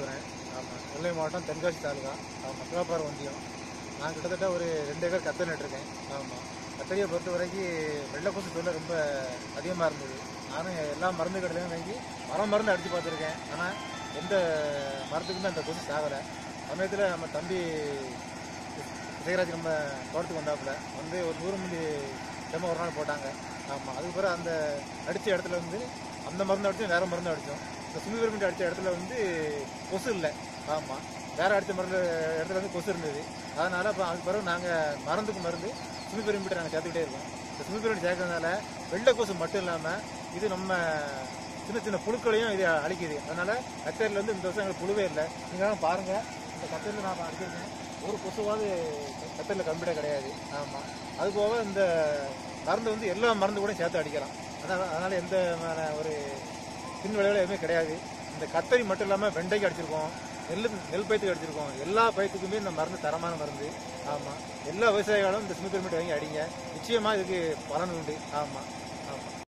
கோடீஸ்வரன் ஆமாம் நெல்லை மாவட்டம் தென்காசி தாலுகா ஆமாம் சிவப்பாறை ஒன்றியம் நான் கிட்டத்தட்ட ஒரு ரெண்டு ஏக்கர் கத்தரி நட்டிருக்கேன் ஆமாம் கத்தரியை பொறுத்த வரைக்கும் வெள்ளைப்பூசி தொல்லை ரொம்ப அதிகமாக இருந்தது நானும் எல்லா மருந்து கடையிலையும் வாங்கி மரம் மருந்து அடித்து பார்த்துருக்கேன் ஆனால் எந்த மரத்துக்குமே அந்த கொசு சாகலை சமயத்தில் நம்ம தம்பி விஜயராஜ் நம்ம தோட்டத்துக்கு வந்தாப்புல வந்து ஒரு நூறு மில்லி டெமோ ஒரு நாள் போட்டாங்க ஆமாம் அதுக்கு பிறகு அந்த அடித்த இடத்துல வந்து அந்த மருந்து அடித்தோம் வேறு மருந்து அடித்தோம் இந்த சுமிபெருமிட்டு அடித்த இடத்துல வந்து கொசு இல்லை ஆமாம் வேறு அடித்த மருந்து இடத்துல வந்து கொசு இருந்தது அதனால் இப்போ அதுக்கு பிறகு நாங்கள் மருந்துக்கு மருந்து சுமிபெருமிட்டு நாங்கள் சேர்த்துக்கிட்டே இருக்கோம் இந்த சுமிபெருமிட்டு சேர்க்கறதுனால வெள்ளை கொசு மட்டும் இல்லாமல் இது நம்ம சின்ன சின்ன புழுக்களையும் இது அழிக்குது அதனால கத்தரியில் வந்து இந்த வருஷம் எங்களுக்கு புழுவே இல்லை நீங்கள் பாருங்க இந்த கத்தரியில் நான் அடிச்சிருக்கேன் ஒரு கொசுவாவது கத்தரியில் கம்ப்ளீட்டாக கிடையாது ஆமாம் அது போக இந்த மருந்து வந்து எல்லா மருந்து கூட சேர்த்து அடிக்கலாம் அதனால் அதனால் எந்த விதமான ஒரு பின் விளைவுகள் எதுவுமே கிடையாது இந்த கத்தரி மட்டும் இல்லாமல் வெண்டைக்கு அடிச்சிருக்கோம் நெல் நெல் பயிற்றுக்கு அடிச்சிருக்கோம் எல்லா பயிற்றுக்குமே இந்த மருந்து தரமான மருந்து ஆமாம் எல்லா விவசாயிகளும் இந்த சிமிபெருமிட்டு வாங்கி அடிங்க நிச்சயமாக இதுக்கு பலன் உண்டு ஆமாம்